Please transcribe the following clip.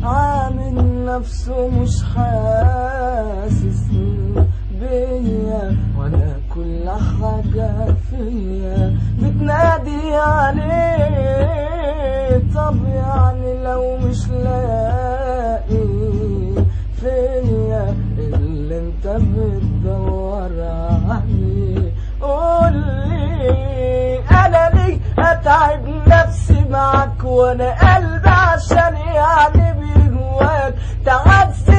عامل نفسه مش حاسس بيا وانا كل حاجة فيا بتنادي عليه طب يعني لو مش لاقي فيا اللي انت بتدور عليه قولي انا ليه اتعب نفسي معاك وانا قلبي عشان يعني بيهواك تعال